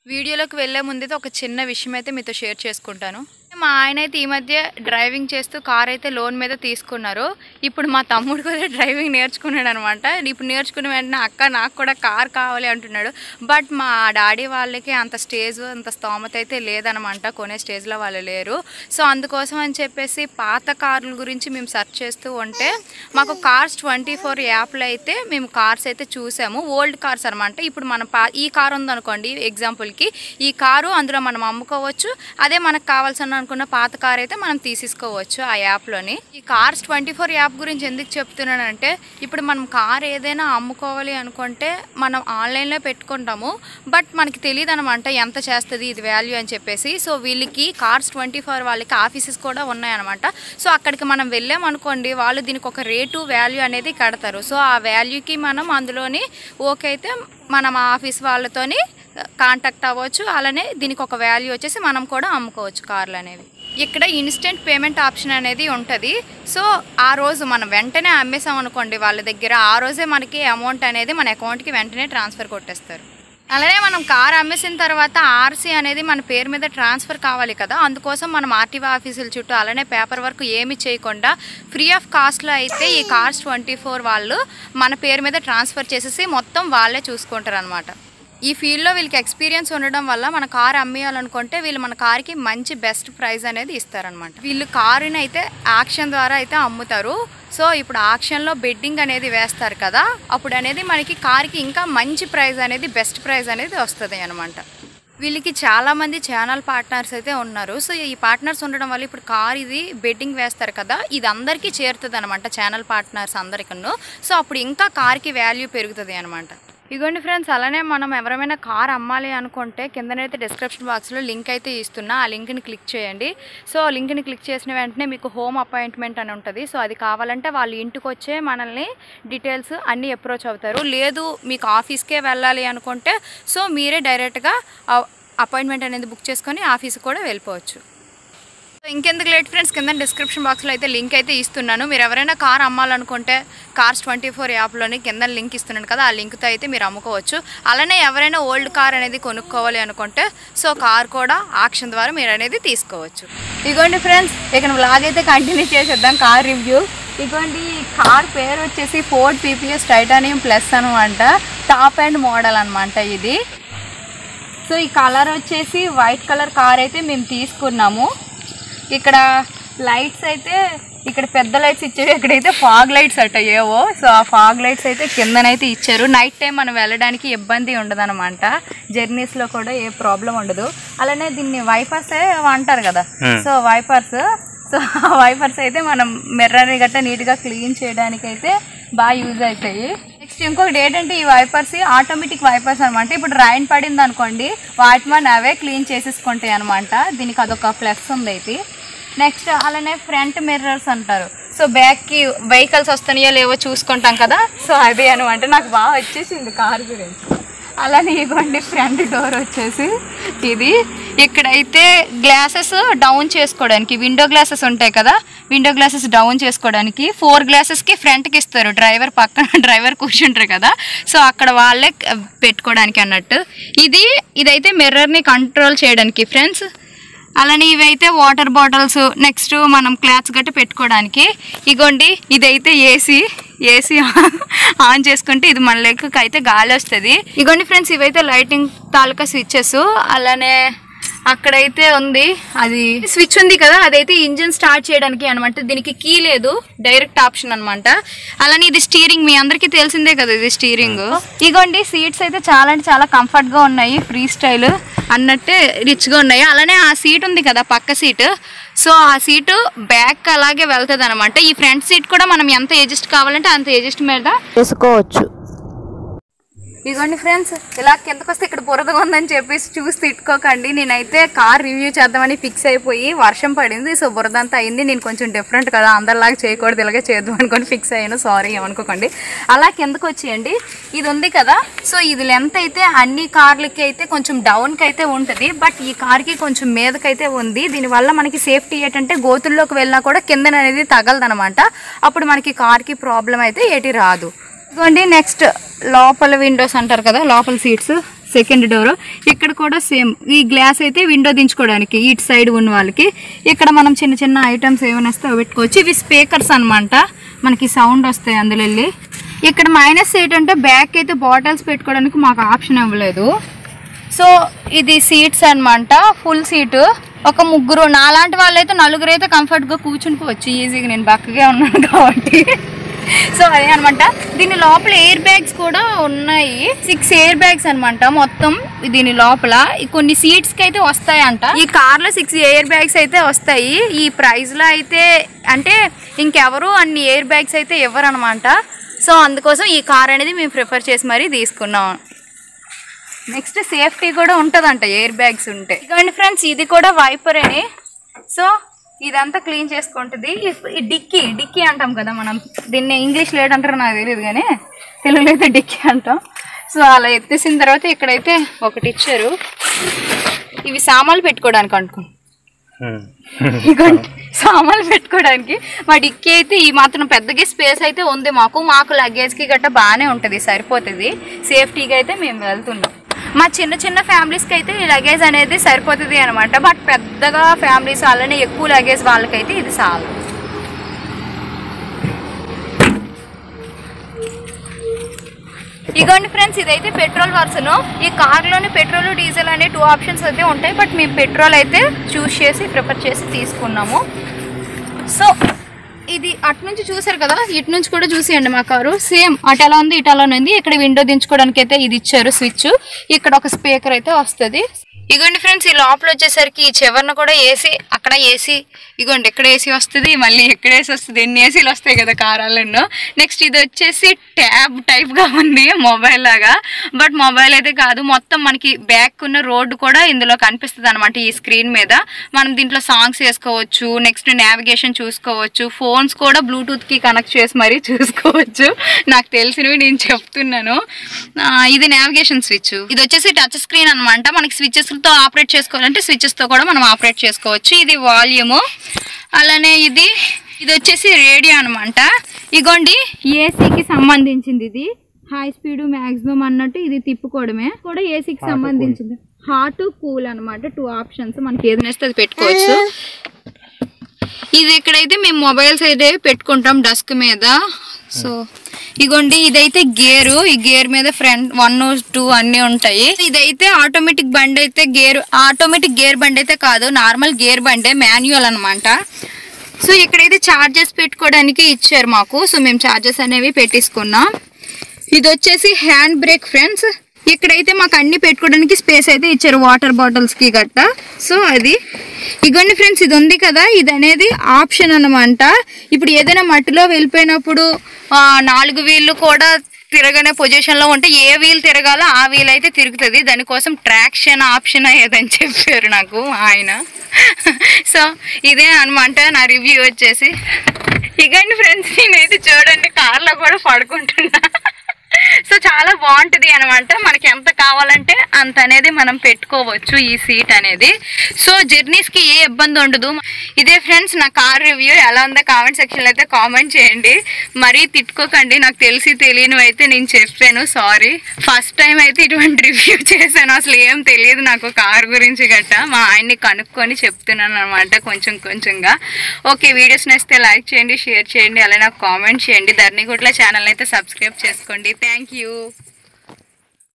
వీడియోలోకి వెళ్ళే ముందైతే ఒక చిన్న విషయం అయితే మీతో షేర్ చేసుకుంటాను మా ఆయన అయితే ఈ మధ్య డ్రైవింగ్ చేస్తూ కార్ అయితే లోన్ మీద తీసుకున్నారు ఇప్పుడు మా తమ్ముడు కూడా డ్రైవింగ్ నేర్చుకున్నాడు అనమాట ఇప్పుడు నేర్చుకున్న వెంటనే అక్క నాకు కూడా కార్ కావాలి అంటున్నాడు బట్ మా డాడీ వాళ్ళకి అంత స్టేజ్ అంత స్తోమత అయితే లేదనమాట కొనే స్టేజ్లో వాళ్ళు లేరు సో అందుకోసం అని చెప్పేసి పాత కార్ల గురించి మేము సెర్చ్ చేస్తూ ఉంటే మాకు కార్స్ ట్వంటీ ఫోర్ యాప్లో అయితే మేము కార్స్ అయితే చూసాము ఓల్డ్ కార్స్ అనమాట ఇప్పుడు మనం పా ఈ కార్ ఉందనుకోండి ఎగ్జాంపుల్కి ఈ కారు అందులో మనం అమ్ముకోవచ్చు అదే మనకు కావాల్సిన అనుకున్న పాత కార్ అయితే మనం తీసేసుకోవచ్చు ఆ యాప్లోని ఈ కార్స్ ట్వంటీ ఫోర్ యాప్ గురించి ఎందుకు చెప్తున్నానంటే ఇప్పుడు మనం కార్ ఏదైనా అమ్ముకోవాలి అనుకుంటే మనం ఆన్లైన్లో పెట్టుకుంటాము బట్ మనకి తెలియదు అనమాట ఎంత చేస్తుంది ఇది వాల్యూ అని చెప్పేసి సో వీళ్ళకి కార్స్ ట్వంటీ ఫోర్ వాళ్ళకి ఆఫీసెస్ కూడా ఉన్నాయన్నమాట సో అక్కడికి మనం వెళ్ళామనుకోండి వాళ్ళు దీనికి ఒక రేటు వాల్యూ అనేది కడతారు సో ఆ వాల్యూకి మనం అందులోని ఓకే అయితే మనం ఆ ఆఫీస్ వాళ్ళతోని కాంటాక్ట్ అవ్వచ్చు అలానే దీనికి ఒక వాల్యూ వచ్చేసి మనం కూడా అమ్ముకోవచ్చు కార్లు అనేవి ఇక్కడ ఇన్స్టెంట్ పేమెంట్ ఆప్షన్ అనేది ఉంటుంది సో ఆ రోజు మనం వెంటనే అమ్మేసాం అనుకోండి వాళ్ళ దగ్గర ఆ రోజే మనకి అమౌంట్ అనేది మన అకౌంట్కి వెంటనే ట్రాన్స్ఫర్ కొట్టేస్తారు అలానే మనం కార్ అమ్మేసిన తర్వాత ఆర్సీ అనేది మన పేరు మీద ట్రాన్స్ఫర్ కావాలి కదా అందుకోసం మనం ఆర్టీఓ ఆఫీసుల చుట్టూ అలానే పేపర్ వర్క్ ఏమి చేయకుండా ఫ్రీ ఆఫ్ కాస్ట్లో అయితే ఈ కార్స్ ట్వంటీ ఫోర్ వాళ్ళు మన పేరు మీద ట్రాన్స్ఫర్ చేసేసి మొత్తం వాళ్ళే చూసుకుంటారు అనమాట ఈ ఫీల్డ్లో వీళ్ళకి ఎక్స్పీరియన్స్ ఉండడం వల్ల మన కార్ అమ్మేయాలనుకుంటే వీళ్ళు మన కార్కి మంచి బెస్ట్ ప్రైస్ అనేది ఇస్తారనమాట వీళ్ళు కారుని అయితే యాక్షన్ ద్వారా అయితే అమ్ముతారు సో ఇప్పుడు ఆక్షన్లో బెడ్డింగ్ అనేది వేస్తారు కదా అప్పుడు అనేది మనకి కార్కి ఇంకా మంచి ప్రైస్ అనేది బెస్ట్ ప్రైస్ అనేది వస్తుంది అనమాట వీళ్ళకి చాలా మంది ఛానల్ పార్ట్నర్స్ అయితే ఉన్నారు సో ఈ పార్ట్నర్స్ ఉండడం వల్ల ఇప్పుడు కార్ ఇది బెడ్డింగ్ వేస్తారు కదా ఇది అందరికీ చేరుతుంది అనమాట ఛానల్ పార్ట్నర్స్ అందరికన్నా సో అప్పుడు ఇంకా కార్కి వాల్యూ పెరుగుతుంది అనమాట ఇగోండి ఫ్రెండ్స్ అలానే మనం ఎవరైనా కార్ అమ్మాలి అనుకుంటే కిందనైతే డిస్క్రిప్షన్ బాక్స్లో లింక్ అయితే ఇస్తున్నా ఆ లింక్ని క్లిక్ చేయండి సో లింక్ని క్లిక్ చేసిన వెంటనే మీకు హోమ్ అపాయింట్మెంట్ అని ఉంటుంది సో అది కావాలంటే వాళ్ళు ఇంటికి వచ్చే మనల్ని డీటెయిల్స్ అన్నీ అప్రోచ్ అవుతారు లేదు మీకు ఆఫీస్కే వెళ్ళాలి అనుకుంటే సో మీరే డైరెక్ట్గా అపాయింట్మెంట్ అనేది బుక్ చేసుకొని ఆఫీస్కి కూడా వెళ్ళిపోవచ్చు సో ఇంకెందుకు లేట్ ఫ్రెండ్స్ కింద డిస్క్రిప్షన్ బాక్స్లో అయితే లింక్ అయితే ఇస్తున్నాను మీరు ఎవరైనా కార్ అమ్మాలనుకుంటే కార్స్ ట్వంటీ ఫోర్ యాప్లోని కింద లింక్ ఇస్తున్నాను కదా ఆ లింక్తో అయితే మీరు అమ్ముకోవచ్చు అలానే ఎవరైనా ఓల్డ్ కార్ అనేది కొనుక్కోవాలి అనుకుంటే సో కార్ కూడా ఆక్షన్ ద్వారా మీరు అనేది తీసుకోవచ్చు ఇగోండి ఫ్రెండ్స్ ఇక వ్లాగ్ అయితే కంటిన్యూ చేసేద్దాం కార్ రివ్యూ ఇగోండి కార్ పేరు వచ్చేసి ఫోర్డ్ పీపీఎస్ టైటానియం ప్లస్ అనమాట టాప్ అండ్ మోడల్ అనమాట ఇది సో ఈ కలర్ వచ్చేసి వైట్ కలర్ కార్ అయితే మేము తీసుకున్నాము ఇక్కడ లైట్స్ అయితే ఇక్కడ పెద్ద లైట్స్ ఇచ్చేవి ఇక్కడైతే ఫాగ్ లైట్స్ అట ఏవో సో ఆ ఫాగ్ లైట్స్ అయితే కిందనైతే ఇచ్చారు నైట్ టైం మనం వెళ్ళడానికి ఇబ్బంది ఉండదన్నమాట జర్నీస్లో కూడా ఏ ప్రాబ్లం ఉండదు అలానే దీన్ని వైఫర్స్ అంటారు కదా సో వైఫర్స్ సో ఆ వైఫర్స్ అయితే మనం మిర్రర్ గట్ట నీట్గా క్లీన్ చేయడానికి అయితే బాగా యూజ్ అవుతాయి నెక్స్ట్ ఇంకొకటి ఏంటంటే ఈ వైపర్స్ ఆటోమేటిక్ వైపర్స్ అనమాట ఇప్పుడు రైన్ పడింది అనుకోండి వాటి మన అవే క్లీన్ చేసేసుకుంటాయి అనమాట దీనికి అదొక ప్లస్ ఉంది అయితే నెక్స్ట్ అలానే ఫ్రంట్ మిర్రర్స్ అంటారు సో బ్యాక్కి వెహికల్స్ వస్తున్నాయో లేవో చూసుకుంటాం కదా సో అదే అనమాట నాకు బాగా వచ్చేసింది కార్ గురించి అలానే ఇవ్వండి ఫ్రంట్ డోర్ వచ్చేసి ఇది ఇక్కడైతే గ్లాసెస్ డౌన్ చేసుకోవడానికి విండో గ్లాసెస్ ఉంటాయి కదా విండో గ్లాసెస్ డౌన్ చేసుకోవడానికి ఫోర్ గ్లాసెస్కి ఫ్రంట్కి ఇస్తారు డ్రైవర్ పక్కన డ్రైవర్ కూర్చుంటారు కదా సో అక్కడ వాళ్ళే పెట్టుకోవడానికి అన్నట్టు ఇది ఇదైతే మిర్రర్ని కంట్రోల్ చేయడానికి ఫ్రెండ్స్ అలానే ఇవైతే వాటర్ బాటిల్స్ నెక్స్ట్ మనం క్లాత్స్ గట్టి పెట్టుకోవడానికి ఇగోండి ఇదైతే ఏసీ ఏసీ ఆన్ చేసుకుంటే ఇది మన లెక్కకి అయితే గాలి వస్తుంది ఇగోండి ఫ్రెండ్స్ ఇవైతే లైటింగ్ తాలూకా స్విచ్చెస్ అలానే అక్కడైతే ఉంది అది స్విచ్ ఉంది కదా అదైతే ఇంజిన్ స్టార్ట్ చేయడానికి అనమాట దీనికి కీ లేదు డైరెక్ట్ ఆప్షన్ అనమాట అలానే ఇది స్టీరింగ్ మీ అందరికీ తెలిసిందే కదా ఇది స్టీరింగ్ ఇగోండి సీట్స్ అయితే చాలా అంటే చాలా కంఫర్ట్ గా ఉన్నాయి ఫ్రీ స్టైల్ అన్నట్టు రిచ్ గా ఉన్నాయి అలానే ఆ సీట్ ఉంది కదా పక్క సీట్ సో ఆ సీటు బ్యాక్ అలాగే వెళ్తుంది అనమాట ఈ ఫ్రంట్ సీట్ కూడా మనం ఎంత ఎడ్జస్ట్ కావాలంటే అంత ఎడ్జస్ట్ మీద వేసుకోవచ్చు ఇదిగోండి ఫ్రెండ్స్ ఇలా కిందకు వస్తే ఇక్కడ బురద ఉందని చెప్పేసి చూసి తిట్టుకోకండి నేనైతే కార్ రివ్యూ చేద్దామని ఫిక్స్ అయిపోయి వర్షం పడింది సో బురద అంతా అయింది నేను కొంచెం డిఫరెంట్ కదా అందరిలాగా చేయకూడదు ఇలాగే చేద్దాం అనుకొని ఫిక్స్ అయ్యాను సారీ ఏమనుకోకండి అలా కిందకు వచ్చేయండి ఇది ఉంది కదా సో ఇది లెంత్ అయితే అన్ని కార్లకి అయితే కొంచెం డౌన్కి అయితే ఉంటుంది బట్ ఈ కార్కి కొంచెం మీదకైతే ఉంది దీనివల్ల మనకి సేఫ్టీ ఏంటంటే గోతుల్లోకి వెళ్ళినా కూడా కిందన అనేది తగలదనమాట అప్పుడు మనకి కార్కి ప్రాబ్లం అయితే ఏటి రాదు ఇదిగోండి నెక్స్ట్ లోపల విండోస్ అంటారు కదా లోపల సీట్స్ సెకండ్ డోర్ ఇక్కడ కూడా సేమ్ ఈ గ్లాస్ అయితే విండో దించుకోవడానికి ఇటు సైడ్ ఉన్న వాళ్ళకి ఇక్కడ మనం చిన్న చిన్న ఐటమ్స్ ఏమైనా వస్తే అవి పెట్టుకోవచ్చు ఇవి స్పీకర్స్ అన్నమాట మనకి సౌండ్ వస్తాయి అందులో వెళ్ళి ఇక్కడ మైనస్ ఏంటంటే బ్యాక్ అయితే బాటిల్స్ పెట్టుకోవడానికి మాకు ఆప్షన్ ఇవ్వలేదు సో ఇది సీట్స్ అన్నమాట ఫుల్ సీటు ఒక ముగ్గురు నాలాంటి వాళ్ళైతే నలుగురు అయితే కంఫర్ట్గా కూర్చుని పోవచ్చు ఈజీగా నేను బక్కగా ఉన్నాను కాబట్టి సో అదే అనమాట దీని లోపల ఎయిర్ బ్యాగ్స్ కూడా ఉన్నాయి సిక్స్ ఎయిర్ బ్యాగ్స్ అన్నమాట మొత్తం దీని లోపల ఈ కొన్ని సీట్స్ కి అయితే వస్తాయంట ఈ కార్ లో సిక్స్ ఎయిర్ బ్యాగ్స్ అయితే వస్తాయి ఈ ప్రైస్ లో అయితే అంటే ఇంకెవరు అన్ని ఎయిర్ బ్యాగ్స్ అయితే ఇవ్వరు అనమాట సో అందుకోసం ఈ కార్ అనేది మేము ప్రిఫర్ చేసి మరీ తీసుకున్నాం నెక్స్ట్ సేఫ్టీ కూడా ఉంటుందంట ఎయిర్ బ్యాగ్స్ ఉంటాయి ఇదిగోండి ఫ్రెండ్స్ ఇది కూడా వైపర్ అని సో ఇదంతా క్లీన్ చేసుకుంటుంది ఈ- ఈ డిక్కీ డిక్కీ అంటాం కదా మనం దీన్ని ఇంగ్లీష్లో ఏడంటారో నాకు తెలియదు కానీ తెలుగులో అయితే డిక్కీ అంటాం సో అలా ఎత్తేసిన తర్వాత ఇక్కడైతే ఒకటి ఇచ్చారు ఇవి సామాన్లు పెట్టుకోవడానికి అనుకో ఇదిగోండి సామాన్లు పెట్టుకోవడానికి మా డిక్కీ అయితే ఈ మాత్రం పెద్దగా స్పేస్ అయితే ఉంది మాకు మాకు లగేజ్కి గట్రా బాగానే ఉంటుంది సరిపోతుంది సేఫ్టీగా అయితే మేము వెళ్తున్నాం మా చిన్న చిన్న ఫ్యామిలీస్కి అయితే ఈ లగేజ్ అనేది సరిపోతుంది అనమాట బట్ పెద్దగా ఫ్యామిలీస్ అలానే ఎక్కువ లగేజ్ వాళ్ళకైతే ఇది చాలు ఇగోండి ఫ్రెండ్స్ ఇదైతే పెట్రోల్ వర్సను ఈ కార్లోని పెట్రోల్ డీజిల్ అనే టూ ఆప్షన్స్ అయితే ఉంటాయి బట్ మేము పెట్రోల్ అయితే చూస్ చేసి ప్రిఫర్ చేసి తీసుకున్నాము సో ఇది అటు నుంచి చూసారు కదా ఇటు నుంచి కూడా చూసేయండి మా కారు సేమ్ అటు ఎలా ఉంది ఇటు ఎలా ఉంది ఇక్కడ విండో దించుకోవడానికి అయితే ఇది ఇచ్చారు స్విచ్ ఇక్కడ ఒక స్పీకర్ అయితే వస్తుంది ఇగోండి ఫ్రెండ్స్ ఈ లోపల వచ్చేసరికి ఈ చివరన కూడా ఏసీ అక్కడ ఏసీ ఇగోండి ఎక్కడ ఏసీ వస్తుంది మళ్ళీ ఎక్కడ ఏసీ వస్తుంది ఎన్ని ఏసీలు వస్తాయి కదా కారాలెన్నో నెక్స్ట్ ఇది వచ్చేసి ట్యాబ్ టైప్గా ఉంది మొబైల్ లాగా బట్ మొబైల్ అయితే కాదు మొత్తం మనకి బ్యాక్ ఉన్న రోడ్డు కూడా ఇందులో కనిపిస్తుంది అనమాట ఈ స్క్రీన్ మీద మనం దీంట్లో సాంగ్స్ వేసుకోవచ్చు నెక్స్ట్ నావిగేషన్ చూసుకోవచ్చు ఫోన్స్ కూడా బ్లూటూత్కి కనెక్ట్ చేసి మరీ చూసుకోవచ్చు నాకు తెలిసినవి నేను చెప్తున్నాను ఆ, ఇది నావిగేషన్ స్విచ్ ఇది వచ్చేసి టచ్ స్క్రీన్ అనమాట మనకి స్విచెస్ తో ఆపరేట్ చేసుకోవాలంటే స్విచెస్ తో కూడా మనం ఆపరేట్ చేసుకోవచ్చు ఇది వాల్యూము అలానే ఇది ఇది వచ్చేసి రేడియో అనమాట ఇగోండి ఏసీకి సంబంధించింది ఇది హై స్పీడ్ మ్యాక్సిమం అన్నట్టు ఇది తిప్పుకోవడమే కూడా ఏసీకి సంబంధించింది హాట్ కూల్ అన్నమాట టూ ఆప్షన్స్ మనకి ఏది నేస్తే అది పెట్టుకోవచ్చు ఇది ఇక్కడైతే మేము మొబైల్స్ అయితే పెట్టుకుంటాం డస్క్ మీద సో ఇగోండి ఇదైతే గేరు ఈ గేర్ మీద ఫ్రంట్ వన్ టూ అన్ని ఉంటాయి ఇదైతే ఆటోమేటిక్ బండి అయితే గేర్ ఆటోమేటిక్ గేర్ బండి అయితే కాదు నార్మల్ గేర్ బండే మాన్యువల్ అన్నమాట సో ఇక్కడైతే చార్జెస్ పెట్టుకోవడానికి ఇచ్చారు మాకు సో మేము చార్జెస్ అనేవి పెట్టించుకున్నాం ఇది వచ్చేసి హ్యాండ్ బ్రేక్ ఫ్రెండ్స్ ఇక్కడైతే మాకు అన్ని పెట్టుకోవడానికి స్పేస్ అయితే ఇచ్చారు వాటర్ బాటిల్స్ కి గట్ట సో అది ఇగోండి ఫ్రెండ్స్ ఇది ఉంది కదా ఇది అనేది ఆప్షన్ అన్నమాట ఇప్పుడు ఏదైనా మట్టిలో వెళ్ళిపోయినప్పుడు ఆ, నాలుగు వీళ్ళు కూడా తిరగనే పొజిషన్ లో ఉంటే ఏ వీల్ తిరగాలో ఆ వీల్ అయితే తిరుగుతుంది దానికోసం ట్రాక్షన్ ఆప్షన్ ఏదని చెప్పారు నాకు ఆయన సో ఇదే అనమాట నా రివ్యూ వచ్చేసి ఇగండి ఫ్రెండ్స్ నేనైతే చూడండి కార్లో కూడా పడుకుంటున్నా సో చాలా బాగుంటుంది అనమాట మనకి ఎంత కావాలంటే అంత అనేది మనం పెట్టుకోవచ్చు ఈ సీట్ అనేది సో జర్నీస్ కి ఏ ఇబ్బంది ఉండదు ఇదే ఫ్రెండ్స్ నా కార్ రివ్యూ ఎలా ఉందో కామెంట్ సెక్షన్ లో అయితే కామెంట్ చేయండి మరీ తిట్టుకోకండి నాకు తెలిసి తెలియని అయితే నేను చెప్పాను సారీ ఫస్ట్ టైం అయితే ఇటువంటి రివ్యూ చేశాను అసలు ఏం తెలియదు నాకు కార్ గురించి గట్ట మా ఆయన్ని కనుక్కొని చెప్తున్నాను అనమాట కొంచెం కొంచెంగా ఓకే వీడియోస్ నచ్చితే లైక్ చేయండి షేర్ చేయండి అలానే నాకు కామెంట్ చేయండి ధర్నిగుడ్ల ఛానల్ అయితే సబ్స్క్రైబ్ చేసుకోండి థ్యాంక్ యూ